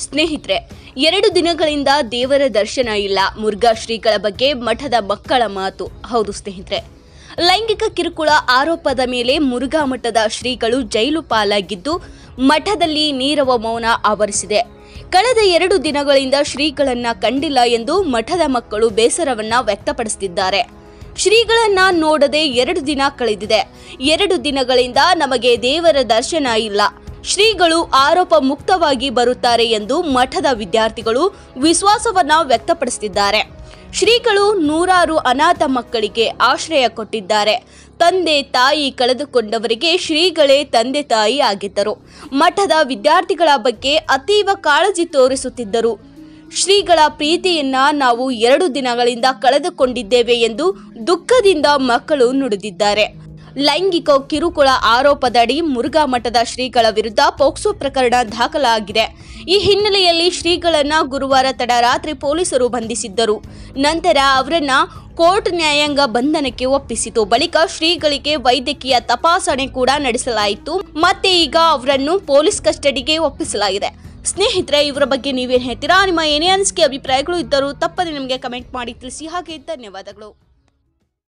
ಸ್ನೇಹಿತರೆ ಎರಡು ದಿನಗಳಿಂದ ದೇವರ ದರ್ಶನ ಇಲ್ಲ ಮುರುಘಾ ಶ್ರೀಗಳ ಬಗ್ಗೆ ಮಠದ ಮಕ್ಕಳ ಮಾತು ಹೌದು ಸ್ನೇಹಿತರೆ ಲೈಂಗಿಕ ಕಿರುಕುಳ ಆರೋಪದ ಮೇಲೆ ಮುರುಘಾ ಮಠದ ಶ್ರೀಗಳು ಜೈಲು ಪಾಲಾಗಿದ್ದು ಮಠದಲ್ಲಿ ನೀರವ ಮೌನ ಆವರಿಸಿದೆ ಕಳೆದ ಎರಡು ದಿನಗಳಿಂದ ಶ್ರೀಗಳನ್ನ ಕಂಡಿಲ್ಲ ಎಂದು ಮಠದ ಮಕ್ಕಳು ಬೇಸರವನ್ನ ವ್ಯಕ್ತಪಡಿಸುತ್ತಿದ್ದಾರೆ ಶ್ರೀಗಳನ್ನ ನೋಡದೆ ಎರಡು ದಿನ ಕಳೆದಿದೆ ಎರಡು ದಿನಗಳಿಂದ ನಮಗೆ ದೇವರ ದರ್ಶನ ಇಲ್ಲ ಶ್ರೀಗಳು ಆರೋಪ ಮುಕ್ತವಾಗಿ ಬರುತ್ತಾರೆ ಎಂದು ಮಠದ ವಿದ್ಯಾರ್ಥಿಗಳು ವಿಶ್ವಾಸವನ್ನ ವ್ಯಕ್ತಪಡಿಸುತ್ತಿದ್ದಾರೆ ಶ್ರೀಗಳು ನೂರಾರು ಅನಾಥ ಮಕ್ಕಳಿಗೆ ಆಶ್ರಯ ಕೊಟ್ಟಿದ್ದಾರೆ ತಂದೆ ತಾಯಿ ಕಳೆದುಕೊಂಡವರಿಗೆ ಶ್ರೀಗಳೇ ತಂದೆ ತಾಯಿ ಆಗಿದ್ದರು ಮಠದ ವಿದ್ಯಾರ್ಥಿಗಳ ಬಗ್ಗೆ ಅತೀವ ಕಾಳಜಿ ತೋರಿಸುತ್ತಿದ್ದರು ಶ್ರೀಗಳ ಪ್ರೀತಿಯನ್ನ ನಾವು ಎರಡು ದಿನಗಳಿಂದ ಕಳೆದುಕೊಂಡಿದ್ದೇವೆ ಎಂದು ದುಃಖದಿಂದ ಮಕ್ಕಳು ನುಡಿದಿದ್ದಾರೆ ಲೈಂಗಿಕ ಕಿರುಕುಳ ಆರೋಪದಡಿ ಮುರುಘಾ ಮಠದ ಶ್ರೀಗಳ ವಿರುದ್ಧ ಪೋಕ್ಸೋ ಪ್ರಕರಣ ದಾಖಲಾಗಿದೆ ಈ ಹಿನ್ನೆಲೆಯಲ್ಲಿ ಶ್ರೀಗಳನ್ನ ಗುರುವಾರ ತಡರಾತ್ರಿ ಪೊಲೀಸರು ಬಂಧಿಸಿದ್ದರು ನಂತರ ಅವರನ್ನ ಕೋರ್ಟ್ ನ್ಯಾಯಾಂಗ ಬಂಧನಕ್ಕೆ ಒಪ್ಪಿಸಿತು ಬಳಿಕ ಶ್ರೀಗಳಿಗೆ ವೈದ್ಯಕೀಯ ತಪಾಸಣೆ ಕೂಡ ನಡೆಸಲಾಯಿತು ಮತ್ತೆ ಈಗ ಅವರನ್ನು ಪೊಲೀಸ್ ಕಸ್ಟಡಿಗೆ ಒಪ್ಪಿಸಲಾಗಿದೆ ಸ್ನೇಹಿತರೆ ಇವರ ಬಗ್ಗೆ ನೀವೇನು ಹೇಳ್ತೀರಾ ನಿಮ್ಮ ಏನೇ ಅನಿಸಿಕೆ ಅಭಿಪ್ರಾಯಗಳು ಇದ್ದರೂ ತಪ್ಪದೆ ನಿಮಗೆ ಕಮೆಂಟ್ ಮಾಡಿ ತಿಳಿಸಿ ಹಾಗೆ ಧನ್ಯವಾದಗಳು